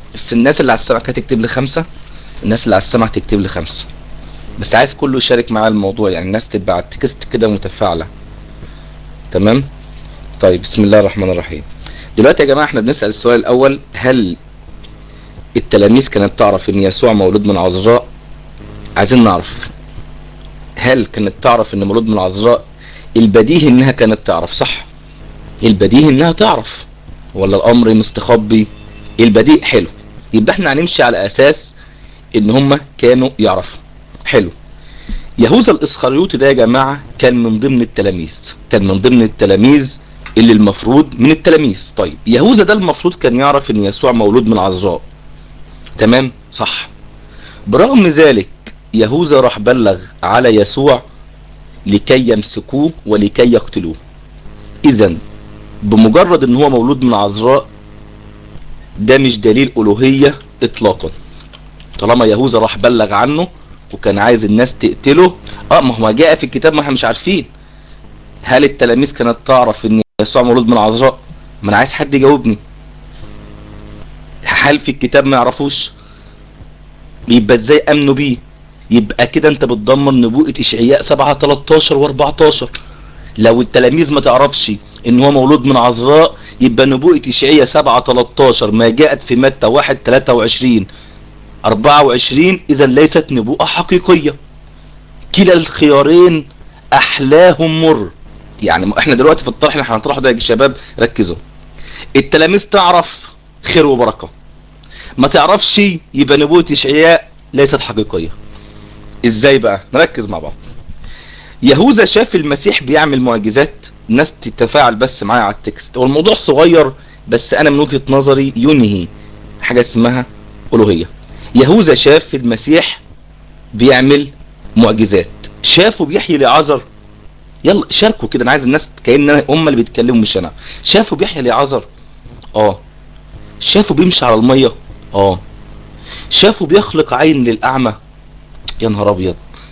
بس الناس اللي على السمع كانت تكتب لي خمسة الناس اللي على السمع تكتب لي خمسة بس عايز كله يشارك معايا الموضوع يعني الناس تبقى تكست كده متفاعلة تمام طيب بسم الله الرحمن الرحيم دلوقتي يا جماعة احنا بنسأل السؤال الأول هل التلاميذ كانت تعرف ان يسوع مولود من عذراء عايزين نعرف هل كانت تعرف ان مولود من عذراء البديهي انها كانت تعرف صح البديهي انها تعرف ولا الامر مستخبي البديهي حلو يبقى احنا هنمشي على اساس ان هم كانوا يعرفوا حلو يهوذا الاسخريوطي ده يا جماعة كان من ضمن التلاميذ كان من ضمن التلاميذ اللي المفروض من التلاميذ طيب يهوذا ده المفروض كان يعرف ان يسوع مولود من عذراء تمام صح برغم ذلك يهوذا راح بلغ على يسوع لكي يمسكوه ولكي يقتلوه اذا بمجرد ان هو مولود من عذراء ده مش دليل الوهية اطلاقا طالما يهوذا راح بلغ عنه وكان عايز الناس تقتله اه ما هو جاء في الكتاب ما احنا مش عارفين هل التلاميذ كانت تعرف ان يسوع مولود من عذراء ما انا عايز حد يجاوبني هل في الكتاب ما يعرفوش يبقى ازاي امنوا بيه يبقى كده انت بتدمر نبوءة اشعياء 7 13 و14 لو التلاميذ ما تعرفش ان هو مولود من عذراء يبقى نبوءة اشعياء 7 13 ما جاءت في متى 1 23 24 اذا ليست نبوءة حقيقية كلا الخيارين احلاهم مر يعني احنا دلوقتي في الطرح اللي احنا هنطرحه ده يا شباب ركزوا التلاميذ تعرف خير وبركة ما تعرفش يبقى نبوة اشعياء ليست حقيقية ازاي بقى نركز مع بعض يهوذا شاف المسيح بيعمل معجزات الناس تتفاعل بس معايا على التكست هو الموضوع صغير بس انا من وجهة نظري ينهي حاجة اسمها الوهية يهوذا شاف المسيح بيعمل معجزات شافه بيحيي لعذر يلا شاركوا كده انا عايز الناس كأن هم اللي بيتكلموا مش انا شافوا بيحيي لعذر اه شافوا بيمشي على المية اه شافوا بيخلق عين للأعمى يا نهار ابيض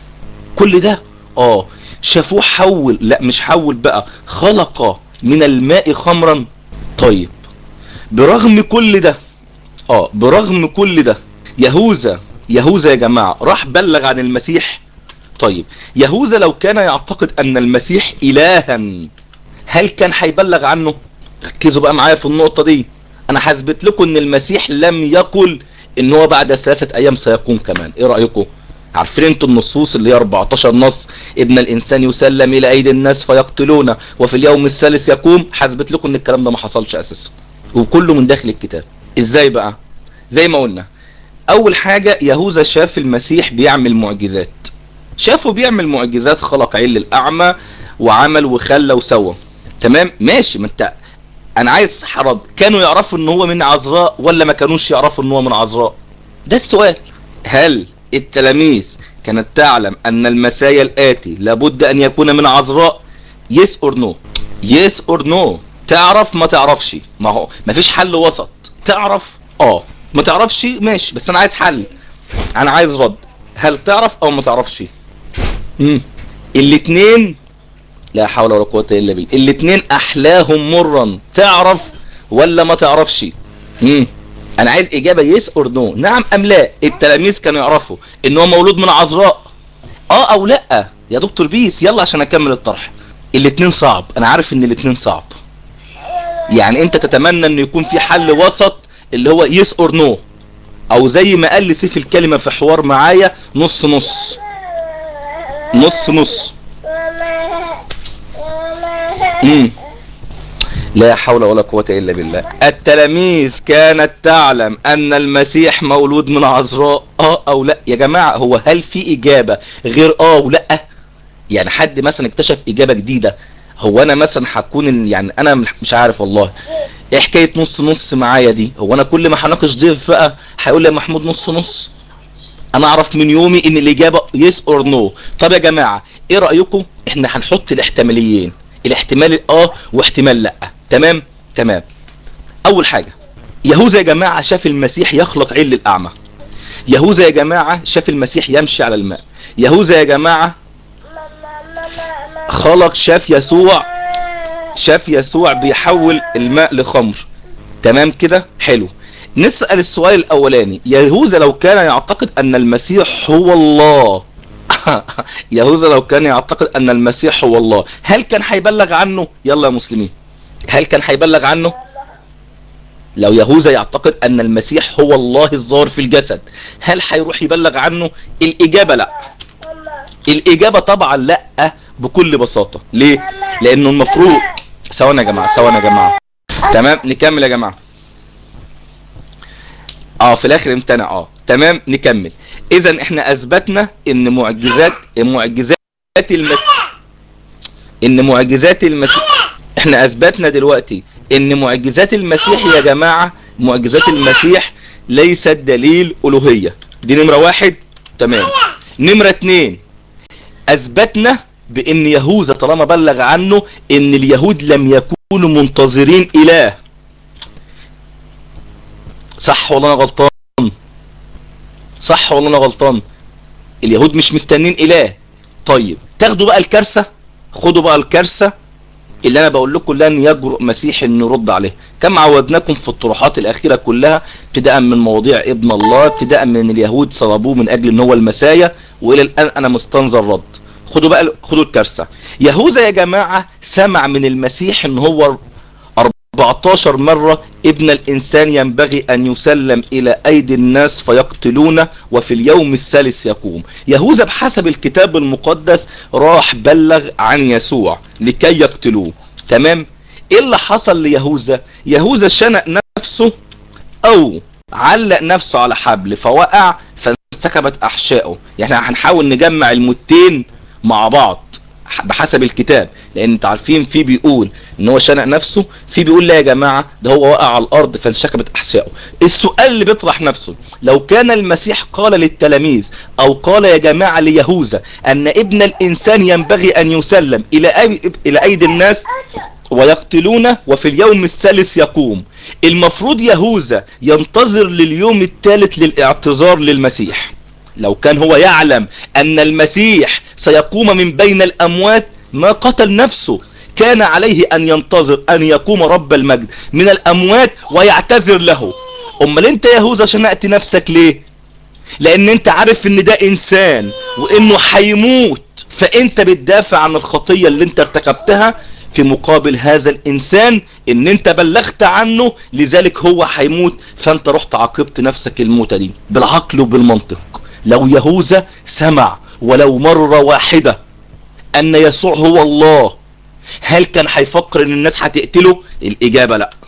كل ده اه شافوه حول لا مش حول بقى خلق من الماء خمرا طيب برغم كل ده اه برغم كل ده يهوذا يهوذا يا جماعة راح بلغ عن المسيح طيب يهوذا لو كان يعتقد ان المسيح الها هل كان هيبلغ عنه ركزوا بقى معايا في النقطة دي انا حسبت لكم ان المسيح لم يقل ان هو بعد ثلاثة ايام سيقوم كمان ايه رأيكم عارفين انتوا النصوص اللي هي 14 نص ابن الانسان يسلم الى ايدي الناس فيقتلونه وفي اليوم الثالث يقوم حسبت لكم ان الكلام ده ما حصلش اساسا وكله من داخل الكتاب ازاي بقى زي ما قلنا اول حاجة يهوذا شاف المسيح بيعمل معجزات شافه بيعمل معجزات خلق عين للاعمى وعمل وخلى وسوى تمام ماشي ما انت انا عايز حرض كانوا يعرفوا ان هو من عذراء ولا ما كانوش يعرفوا ان هو من عذراء ده السؤال هل التلاميذ كانت تعلم ان المسايا الاتي لابد ان يكون من عذراء يس اور نو يس اور نو تعرف ما تعرفش ما هو ما فيش حل وسط تعرف اه ما تعرفش ماشي بس انا عايز حل انا عايز رد هل تعرف او ما تعرفش امم الاتنين لا حول ولا قوة الا بالله الاتنين احلاهم مرا تعرف ولا ما تعرفش امم انا عايز اجابة يس اور نو نعم ام لا التلاميذ كانوا يعرفوا ان هو مولود من عذراء اه او لا يا دكتور بيس يلا عشان اكمل الطرح الاتنين صعب انا عارف ان الاتنين صعب يعني انت تتمنى ان يكون في حل وسط اللي هو يس اور نو او زي ما قال لي سيف الكلمة في حوار معايا نص نص نص نص مم. لا حول ولا قوة الا بالله التلاميذ كانت تعلم ان المسيح مولود من عذراء اه او لا يا جماعة هو هل في اجابة غير اه ولا يعني حد مثلا اكتشف اجابة جديدة هو انا مثلا هكون يعني انا مش عارف والله ايه حكاية نص نص معايا دي هو انا كل ما هناقش ضيف بقى هيقول لي يا محمود نص نص انا اعرف من يومي ان الاجابة يس اور نو طب يا جماعة ايه رأيكم احنا هنحط الاحتماليين الاحتمال اه واحتمال لا تمام تمام اول حاجة يهوذا يا جماعة شاف المسيح يخلق عين للاعمى يهوذا يا جماعة شاف المسيح يمشي على الماء يهوذا يا جماعة خلق شاف يسوع شاف يسوع بيحول الماء لخمر تمام كده حلو نسأل السؤال الاولاني يهوذا لو كان يعتقد ان المسيح هو الله يهوذا لو كان يعتقد ان المسيح هو الله هل كان هيبلغ عنه يلا يا مسلمين هل كان هيبلغ عنه لو يهوذا يعتقد ان المسيح هو الله الظاهر في الجسد هل هيروح يبلغ عنه الاجابة لا الاجابة طبعا لا بكل بساطة ليه لانه المفروض ثواني يا جماعة ثواني يا جماعة تمام نكمل يا جماعة اه في الاخر امتنع اه تمام نكمل اذا احنا اثبتنا ان معجزات معجزات المسيح ان معجزات المسيح احنا اثبتنا دلوقتي ان معجزات المسيح يا جماعة معجزات المسيح ليست دليل الوهية دي نمرة واحد تمام نمرة اتنين اثبتنا بان يهوذا طالما بلغ عنه ان اليهود لم يكونوا منتظرين اله صح ولا انا غلطان صح ولا انا غلطان اليهود مش مستنين اله طيب تاخدوا بقى الكارثة خدوا بقى الكارثة اللي انا بقول لكم لن يجرؤ مسيح انه يرد عليه كما عودناكم في الطروحات الاخيرة كلها ابتداء من مواضيع ابن الله ابتداء من اليهود صلبوه من اجل ان هو المسايا والى الان انا مستنظر رد خدوا بقى خدوا الكارثة يهوذا يا جماعة سمع من المسيح ان هو 14 مرة ابن الانسان ينبغي ان يسلم الى ايدي الناس فيقتلونه وفي اليوم الثالث يقوم يهوذا بحسب الكتاب المقدس راح بلغ عن يسوع لكي يقتلوه تمام ايه اللي حصل ليهوذا يهوذا شنق نفسه او علق نفسه على حبل فوقع فانسكبت احشائه يعني هنحاول نجمع المتين مع بعض بحسب الكتاب لان انت عارفين في بيقول ان هو شنق نفسه في بيقول لا يا جماعة ده هو وقع على الارض فانشكبت احشائه السؤال اللي بيطرح نفسه لو كان المسيح قال للتلاميذ او قال يا جماعة ليهوذا ان ابن الانسان ينبغي ان يسلم الى أي... الى ايدي الناس ويقتلونه وفي اليوم الثالث يقوم المفروض يهوذا ينتظر لليوم الثالث للاعتذار للمسيح لو كان هو يعلم ان المسيح سيقوم من بين الاموات ما قتل نفسه كان عليه ان ينتظر ان يقوم رب المجد من الاموات ويعتذر له امال انت يهوذا شنقت نفسك ليه لان انت عارف ان ده انسان وانه هيموت فانت بتدافع عن الخطية اللي انت ارتكبتها في مقابل هذا الانسان ان انت بلغت عنه لذلك هو هيموت فانت رحت عاقبت نفسك الموتة دي بالعقل وبالمنطق لو يهوذا سمع ولو مرة واحدة ان يسوع هو الله هل كان هيفكر ان الناس هتقتله الاجابة لا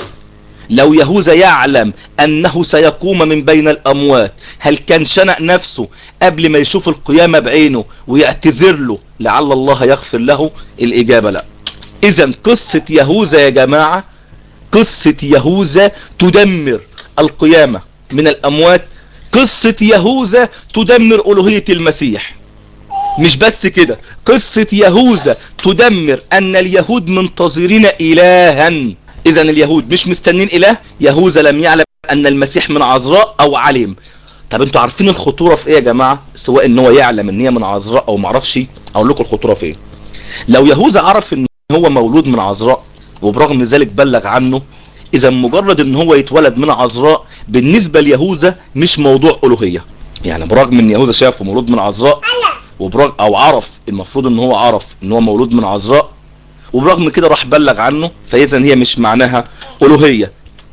لو يهوذا يعلم انه سيقوم من بين الاموات هل كان شنق نفسه قبل ما يشوف القيامة بعينه ويعتذر له لعل الله يغفر له الاجابة لا اذا قصة يهوذا يا جماعة قصة يهوذا تدمر القيامة من الاموات قصة يهوذا تدمر الوهية المسيح مش بس كده قصة يهوذا تدمر ان اليهود منتظرين الها اذا اليهود مش مستنين اله يهوذا لم يعلم ان المسيح من عذراء او علم طب انتوا عارفين الخطورة في ايه يا جماعة سواء ان هو يعلم ان هي من عذراء او معرفش اقول لكم الخطورة في ايه لو يهوذا عرف ان هو مولود من عذراء وبرغم ذلك بلغ عنه اذا مجرد ان هو يتولد من عذراء بالنسبة ليهوذا مش موضوع الوهية يعني برغم ان يهوذا شافه مولود من عذراء وبرغم او عرف المفروض ان هو عرف ان هو مولود من عذراء وبرغم كده راح بلغ عنه فاذا هي مش معناها الوهية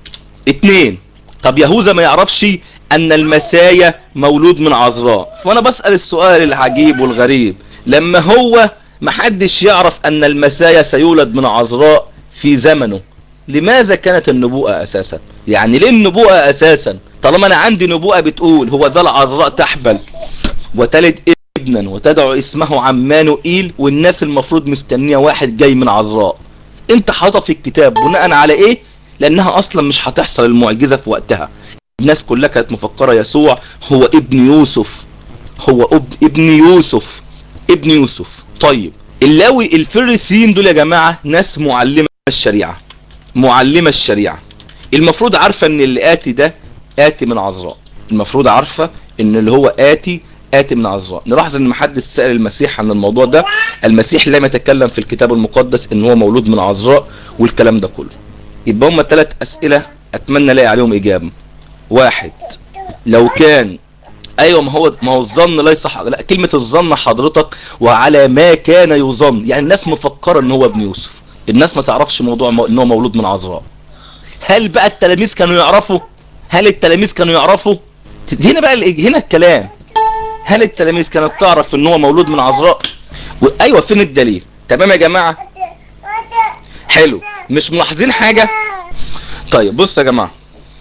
اتنين طب يهوذا ما يعرفش ان المسايا مولود من عذراء فانا بسأل السؤال العجيب والغريب لما هو محدش يعرف ان المسايا سيولد من عذراء في زمنه لماذا كانت النبوءة اساسا يعني ليه النبوءة اساسا طالما انا عندي نبوءة بتقول هو ذا العذراء تحبل وتلد ابنا وتدعو اسمه عمانوئيل والناس المفروض مستنية واحد جاي من عذراء انت حاطط في الكتاب بناء على ايه لانها اصلا مش هتحصل المعجزة في وقتها الناس كلها كانت مفكرة يسوع هو ابن يوسف هو اب ابن يوسف ابن يوسف طيب اللاوي الفريسيين دول يا جماعة ناس معلمة الشريعة معلمة الشريعة المفروض عارفة ان اللي آتي ده آتي من عذراء المفروض عارفة ان اللي هو آتي آتي من عذراء نلاحظ ان محدش سأل المسيح عن الموضوع ده المسيح لم يتكلم في الكتاب المقدس ان هو مولود من عذراء والكلام ده كله يبقى هم ثلاث اسئلة اتمنى الاقي عليهم اجابة واحد لو كان ايوه ما هو ما هو الظن ليس حق. لا كلمة الظن حضرتك وعلى ما كان يظن يعني الناس مفكرة ان هو ابن يوسف الناس ما تعرفش موضوع مو- ان هو مولود من عذراء هل بقى التلاميذ كانوا يعرفوا هل التلاميذ كانوا يعرفوا هنا بقى ال- هنا الكلام هل التلاميذ كانت تعرف ان هو مولود من عذراء و... ايوه فين الدليل تمام يا جماعة حلو مش ملاحظين حاجة طيب بص يا جماعة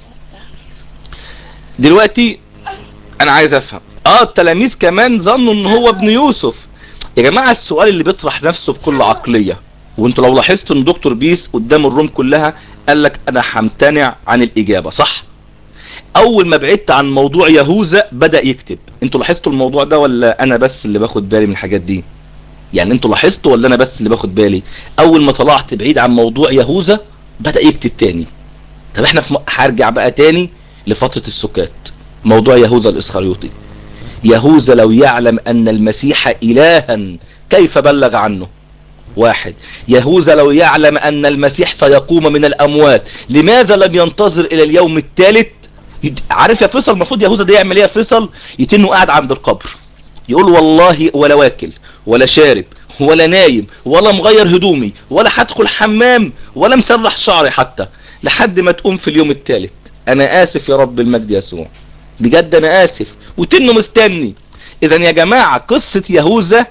دلوقتي انا عايز افهم اه التلاميذ كمان ظنوا ان هو ابن يوسف يا جماعة السؤال اللي بيطرح نفسه بكل عقلية وانتوا لو لاحظتوا ان دكتور بيس قدام الروم كلها قال لك انا همتنع عن الاجابة صح اول ما بعدت عن موضوع يهوذا بدأ يكتب انتوا لاحظتوا الموضوع ده ولا انا بس اللي باخد بالي من الحاجات دي يعني انتوا لاحظتوا ولا انا بس اللي باخد بالي اول ما طلعت بعيد عن موضوع يهوذا بدأ يكتب تاني طب احنا في م... هرجع بقى تاني لفترة السكات موضوع يهوذا الاسخريوطي يهوذا لو يعلم ان المسيح الها كيف بلغ عنه واحد يهوذا لو يعلم ان المسيح سيقوم من الاموات لماذا لم ينتظر الى اليوم الثالث يد- عارف يا فيصل المفروض يهوذا ده يعمل ايه يا فيصل يتنه قاعد عند القبر يقول والله ولا واكل ولا شارب ولا نايم ولا مغير هدومي ولا هدخل حمام ولا مسرح شعري حتى لحد ما تقوم في اليوم الثالث انا اسف يا رب المجد يسوع بجد انا اسف وتنه مستني اذا يا جماعة قصة يهوذا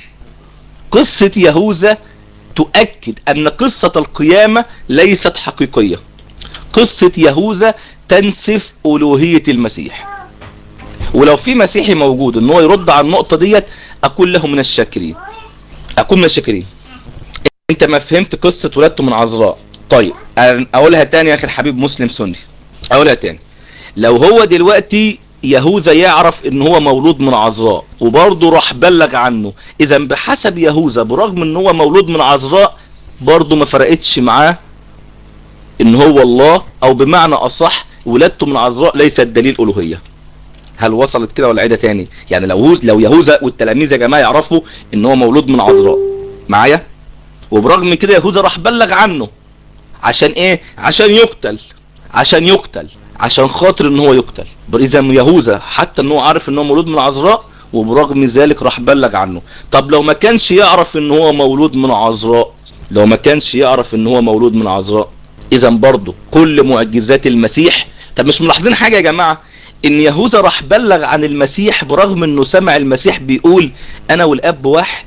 قصة يهوذا تؤكد ان قصة القيامة ليست حقيقية قصة يهوذا تنسف الوهية المسيح ولو في مسيحي موجود ان هو يرد على النقطة ديت اكون له من الشاكرين اكون من الشاكرين انت ما فهمت قصة ولادته من عذراء طيب أنا اقولها تاني يا اخي الحبيب مسلم سني اقولها تاني لو هو دلوقتي يهوذا يعرف ان هو مولود من عذراء وبرضه راح بلغ عنه اذا بحسب يهوذا برغم ان هو مولود من عذراء برضه ما فرقتش معاه ان هو الله او بمعنى اصح ولادته من عذراء ليست دليل الوهيه هل وصلت كده ولا عيدة تاني يعني لو لو يهوذا والتلاميذ يا جماعه يعرفوا ان هو مولود من عذراء معايا وبرغم كده يهوذا راح بلغ عنه عشان ايه عشان يقتل عشان يقتل عشان خاطر ان هو يقتل اذا يهوذا حتى ان هو عارف ان هو مولود من عذراء وبرغم ذلك راح بلغ عنه طب لو ما كانش يعرف ان هو مولود من عذراء لو ما كانش يعرف ان هو مولود من عذراء اذا برضه كل معجزات المسيح طب مش ملاحظين حاجة يا جماعة ان يهوذا راح بلغ عن المسيح برغم انه سمع المسيح بيقول انا والاب واحد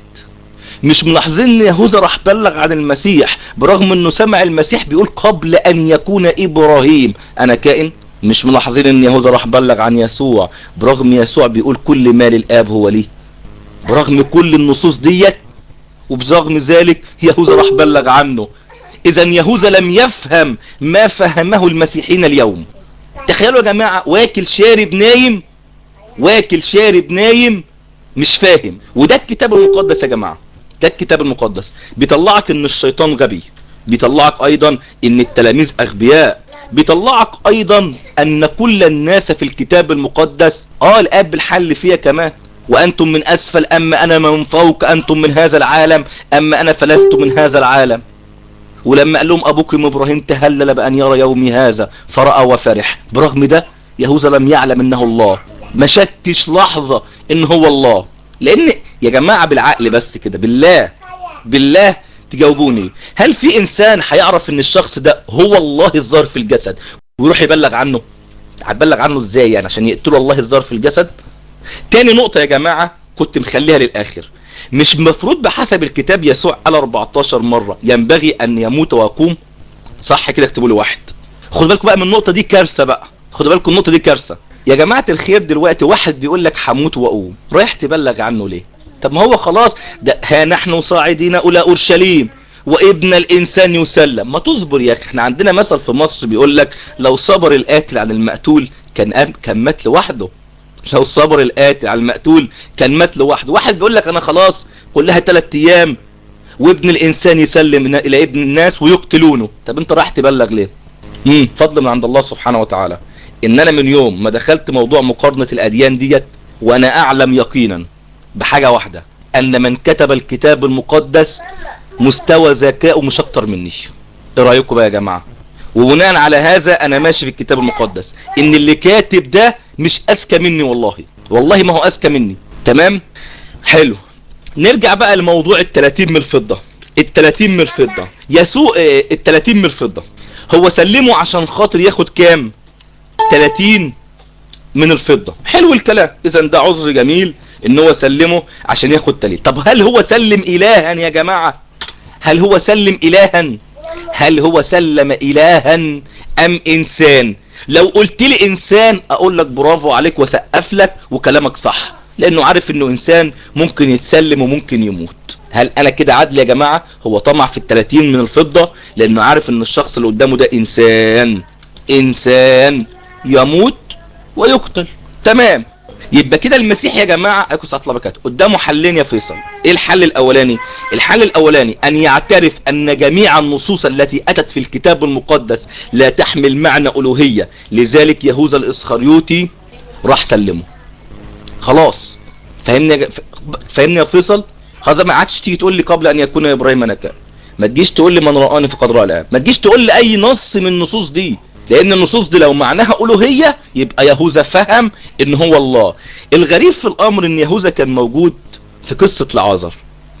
مش ملاحظين ان يهوذا راح بلغ عن المسيح برغم انه سمع المسيح بيقول قبل ان يكون ابراهيم انا كائن مش ملاحظين ان يهوذا راح بلغ عن يسوع برغم يسوع بيقول كل ما للاب هو ليه برغم كل النصوص ديت وبرغم ذلك يهوذا راح بلغ عنه اذا يهوذا لم يفهم ما فهمه المسيحيين اليوم تخيلوا يا جماعة واكل شارب نايم واكل شارب نايم مش فاهم وده الكتاب المقدس يا جماعة ده الكتاب المقدس بيطلعك ان الشيطان غبي بيطلعك ايضا ان التلاميذ اغبياء بيطلعك ايضا ان كل الناس في الكتاب المقدس اه الاب الحل فيها كمان وانتم من اسفل اما انا من فوق انتم من هذا العالم اما انا فلست من هذا العالم ولما قال لهم ابوكم ابراهيم تهلل بان يرى يومي هذا فراى وفرح برغم ده يهوذا لم يعلم انه الله ما شكش لحظه ان هو الله لان يا جماعه بالعقل بس كده بالله بالله تجاوبوني هل في انسان هيعرف ان الشخص ده هو الله الظاهر في الجسد ويروح يبلغ عنه هتبلغ عنه ازاي يعني عشان يقتلوا الله الظاهر في الجسد تاني نقطه يا جماعه كنت مخليها للاخر مش مفروض بحسب الكتاب يسوع قال 14 مرة ينبغي ان يموت ويقوم صح كده اكتبوا لي واحد خدوا بالكم بقى من النقطة دي كارثة بقى خدوا بالكم النقطة دي كارثة يا جماعة الخير دلوقتي واحد بيقول لك هموت واقوم رايح تبلغ عنه ليه طب ما هو خلاص ده ها نحن صاعدين الى اورشليم وابن الانسان يسلم ما تصبر يا اخي احنا عندنا مثل في مصر بيقول لك لو صبر القاتل عن المقتول كان قام كان مات لوحده لو صبر القاتل على المقتول كان مات لوحده واحد بيقول لك انا خلاص كلها ثلاث ايام وابن الانسان يسلم الى ابن الناس ويقتلونه طب انت راح تبلغ ليه امم فضل من عند الله سبحانه وتعالى ان انا من يوم ما دخلت موضوع مقارنة الاديان ديت وانا اعلم يقينا بحاجة واحدة ان من كتب الكتاب المقدس مستوى ذكائه مش اكتر مني ايه رايكم بقى يا جماعة وبناء على هذا انا ماشي في الكتاب المقدس ان اللي كاتب ده مش اذكى مني والله والله ما هو اذكى مني تمام حلو نرجع بقى لموضوع ال 30 من الفضه ال 30 من الفضه يسوق ال 30 من الفضه هو سلمه عشان خاطر ياخد كام 30 من الفضه حلو الكلام اذا ده عذر جميل ان هو سلمه عشان ياخد 30 طب هل هو سلم الها يا جماعه هل هو سلم الها هل هو سلم الها ام انسان لو قلت لي انسان اقول لك برافو عليك وسقف لك وكلامك صح لانه عارف انه انسان ممكن يتسلم وممكن يموت هل انا كده عدل يا جماعة هو طمع في التلاتين من الفضة لانه عارف ان الشخص اللي قدامه ده انسان انسان يموت ويقتل تمام يبقى كده المسيح يا جماعة اكو ساعة لبكات قدامه حلين يا فيصل ايه الحل الاولاني الحل الاولاني ان يعترف ان جميع النصوص التي اتت في الكتاب المقدس لا تحمل معنى الوهية لذلك يهوذا الاسخريوطي راح سلمه خلاص فهمني يا ج- فهمني يا فيصل خلاص ما عادش تيجي تقول لي قبل ان يكون ابراهيم نكا ما تجيش تقول لي من رآني فقد رأى الآب ما تجيش تقول لي اي نص من النصوص دي لان النصوص دي لو معناها الوهيه يبقى يهوذا فهم ان هو الله الغريب في الامر ان يهوذا كان موجود في قصه العازر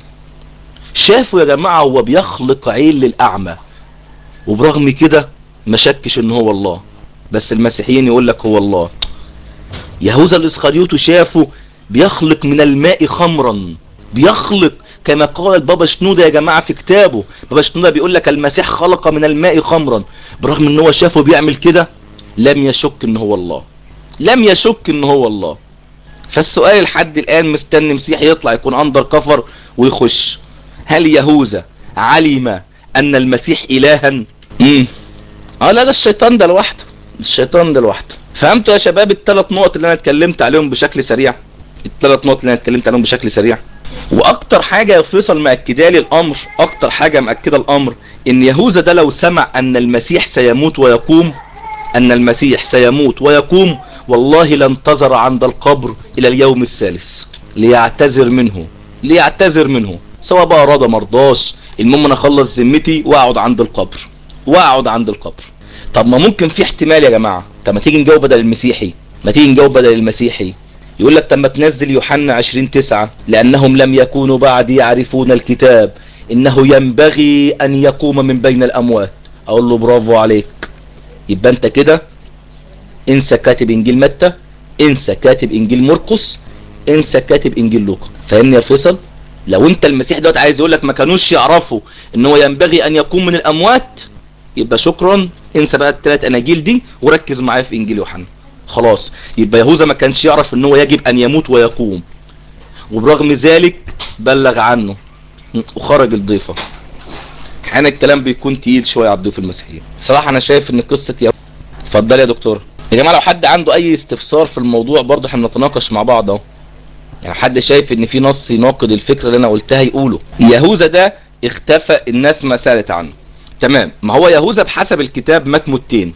شافوا يا جماعه هو بيخلق عين للاعمى وبرغم كده ما شكش ان هو الله بس المسيحيين يقول لك هو الله يهوذا الاسخريوطي شافه بيخلق من الماء خمرا بيخلق كما قال البابا شنودة يا جماعة في كتابه بابا شنودة بيقول لك المسيح خلق من الماء خمرا برغم ان هو شافه بيعمل كده لم يشك ان هو الله لم يشك ان هو الله فالسؤال لحد الان مستني مسيحي يطلع يكون اندر كفر ويخش هل يهوذا علم ان المسيح الها امم اه لا ده الشيطان ده لوحده الشيطان ده لوحده فهمتوا يا شباب الثلاث نقط اللي انا اتكلمت عليهم بشكل سريع الثلاث نقط اللي انا اتكلمت عليهم بشكل سريع واكتر حاجه يا فيصل مأكده لي الامر اكتر حاجه مأكده الامر ان يهوذا ده لو سمع ان المسيح سيموت ويقوم ان المسيح سيموت ويقوم والله لانتظر عند القبر الى اليوم الثالث ليعتذر منه ليعتذر منه سواء بقى رضى مرضاش المهم انا اخلص ذمتي واقعد عند القبر واقعد عند القبر طب ما ممكن في احتمال يا جماعه طب ما تيجي نجاوب بدل المسيحي ما تيجي نجاوب بدل المسيحي يقول لك طب ما تنزل يوحنا 20 9 لانهم لم يكونوا بعد يعرفون الكتاب انه ينبغي ان يقوم من بين الاموات اقول له برافو عليك يبقى انت كده انسى كاتب انجيل متى انسى كاتب انجيل مرقس انسى كاتب انجيل لوقا فاهمني يا فيصل لو انت المسيح دوت عايز يقول لك ما كانوش يعرفوا ان هو ينبغي ان يقوم من الاموات يبقى شكرا انسى بقى الثلاث اناجيل دي وركز معايا في انجيل يوحنا خلاص يبقى يهوذا ما كانش يعرف ان هو يجب ان يموت ويقوم وبرغم ذلك بلغ عنه وخرج الضيفة احيانا الكلام بيكون تقيل شويه على الضيوف المسيحيين صراحه انا شايف ان قصه يهوذا اتفضل يا دكتور يا جماعه لو حد عنده اي استفسار في الموضوع برضه احنا بنتناقش مع بعض اهو يعني حد شايف ان في نص يناقض الفكره اللي انا قلتها يقوله يهوذا ده اختفى الناس ما سالت عنه تمام ما هو يهوذا بحسب الكتاب مات موتين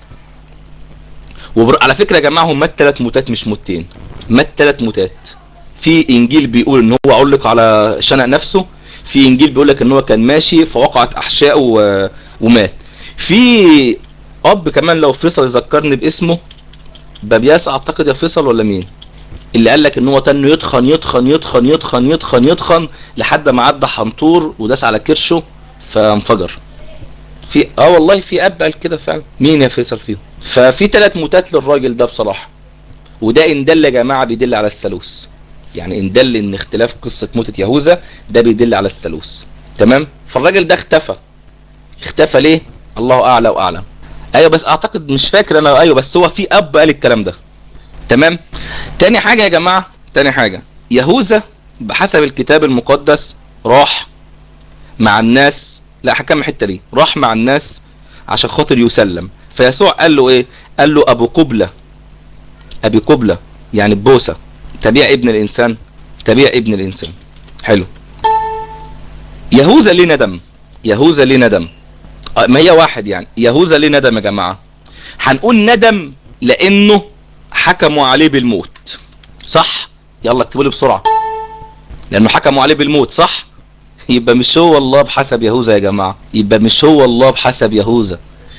وعلى فكره يا جماعه هم مات ثلاث موتات مش موتين مات ثلاث موتات في انجيل بيقول ان هو علق على شنق نفسه في انجيل بيقول لك ان هو كان ماشي فوقعت احشائه و... ومات في اب كمان لو فيصل يذكرني باسمه بابياس اعتقد يا فيصل ولا مين اللي قال لك ان هو تنه يتخن يتخن يتخن يتخن يتخن يتخن لحد ما عدى حنطور وداس على كرشه فانفجر في اه والله في اب قال كده فعلا مين يا فيصل فيهم ففي ثلاث موتات للراجل ده بصراحه وده ان دل يا جماعه بيدل على الثالوث يعني ان دل ان اختلاف قصه موتة يهوذا ده بيدل على الثالوث تمام فالراجل ده اختفى اختفى ليه الله اعلى واعلم ايوه بس اعتقد مش فاكر انا ايوه بس هو في اب قال الكلام ده تمام تاني حاجه يا جماعه تاني حاجه يهوذا بحسب الكتاب المقدس راح مع الناس لا حكم الحته دي راح مع الناس عشان خاطر يسلم فيسوع قال له ايه قال له ابو قبله ابي قبله يعني بوسه تبيع ابن الانسان تبيع ابن الانسان حلو يهوذا ليه ندم يهوذا ليه ندم آه، ما هي واحد يعني يهوذا ليه ندم يا جماعه هنقول ندم لانه حكموا عليه بالموت صح يلا اكتبوا لي بسرعه لانه حكموا عليه بالموت صح يبقى مش هو الله بحسب يهوذا يا جماعه يبقى مش هو الله بحسب يهوذا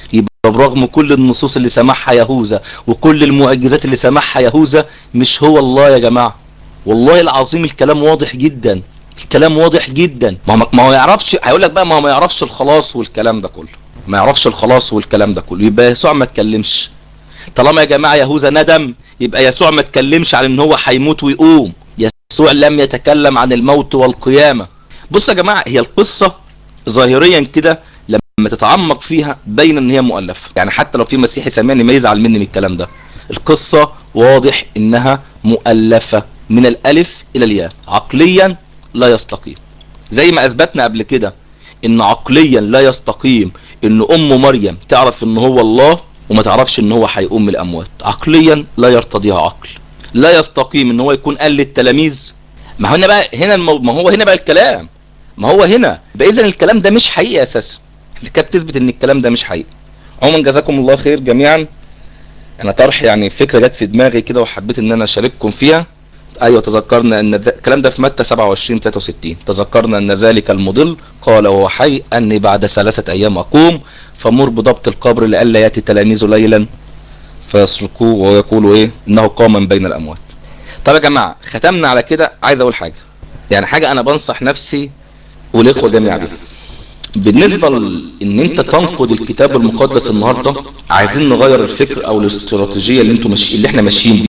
برغم كل النصوص اللي سمعها يهوذا وكل المعجزات اللي سمعها يهوذا مش هو الله يا جماعة والله العظيم الكلام واضح جدا الكلام واضح جدا ما هو ما هو يعرفش هيقول لك بقى ما هو ما يعرفش الخلاص والكلام ده كله ما يعرفش الخلاص والكلام ده كله يبقى يسوع ما اتكلمش طالما يا جماعة يهوذا ندم يبقى يسوع ما اتكلمش عن ان هو هيموت ويقوم يسوع لم يتكلم عن الموت والقيامة بص يا جماعة هي القصة ظاهريا كده لما تتعمق فيها باين ان هي مؤلفة يعني حتى لو في مسيحي سامعني ما يزعل مني من الكلام ده القصة واضح انها مؤلفة من الالف الى الياء عقليا لا يستقيم زي ما اثبتنا قبل كده ان عقليا لا يستقيم ان ام مريم تعرف ان هو الله وما تعرفش ان هو هيقوم من الاموات عقليا لا يرتضيها عقل لا يستقيم ان هو يكون قال للتلاميذ ما هو هنا بقى هنا المو... ما هو هنا بقى الكلام ما هو هنا يبقى اذا الكلام ده مش حقيقي اساسا اللي كانت تثبت ان الكلام ده مش حقيقي عموما جزاكم الله خير جميعا انا طرح يعني فكره جت في دماغي كده وحبيت ان انا اشارككم فيها ايوه تذكرنا ان ذ... الكلام ده في متى 27 63 تذكرنا ان ذلك المضل قال وهو حي اني بعد ثلاثه ايام اقوم فمر بضبط القبر لئلا ياتي تلاميذه ليلا فيسرقوه ويقولوا ايه انه قام من بين الاموات طب يا جماعه ختمنا على كده عايز اقول حاجه يعني حاجه انا بنصح نفسي والاخوه جميعا بيها بالنسبه ل... ان انت تنقد الكتاب المقدس النهارده عايزين نغير الفكر او الاستراتيجيه اللي انتوا ماشيين اللي احنا ماشيين